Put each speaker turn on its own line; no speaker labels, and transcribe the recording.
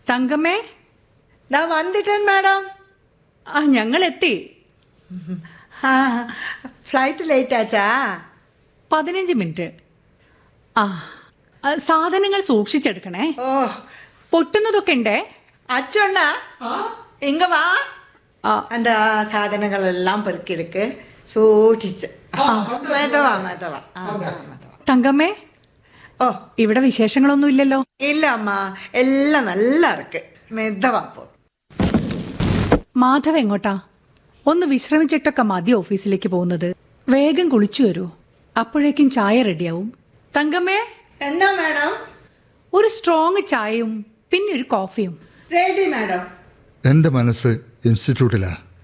തങ്കമ്മേ
ദാ വന്നിട്ടൻ മാഡം
ആ ഞങ്ങൾ എത്തി
ആ ഫ്ലൈറ്റ് ലേറ്റ് ആച്ചാ
പതിനഞ്ച് മിനിറ്റ് ആ ആ, സാധനങ്ങൾ സൂക്ഷിച്ചെടുക്കണേ
ഓ
പൊട്ടുന്നതൊക്കെ ഉണ്ടേ
അച്ഛണ്ണ ഇങ്ങ വാ
ആ,
அந்த സാധനങ്ങളെല്ലാം പെറുക്കിയെടുക്ക് സൂക്ഷിച്ച് മെതവാ മെതവാ ആ, ആ, മെതവാ.
തങ്കമ്മേ
ഓ
ഇവിടെ വിശേഷങ്ങളൊന്നും ഇല്ലല്ലോ
ഇല്ല അമ്മ എല്ലാം നല്ല ഇருக்கு മെതവാ പോ
മാധവ് എങ്ങോട്ടാ ഒന്ന് വിശ്രമിച്ചിട്ടൊക്കെ മതി ഓഫീസിലേക്ക് പോകുന്നത് വേഗം കുളിച്ചു വരൂ അപ്പോഴേക്കും ചായ റെഡിയാവും തങ്കമ്മേ
എന്നാ മാഡം
ഒരു സ്ട്രോങ് ചായയും പിന്നെ ഒരു കോഫിയും
റെഡി മാഡം
എൻ്റെ മനസ്സ് ഇൻസ്റ്റിറ്റ്യൂട്ടിലാ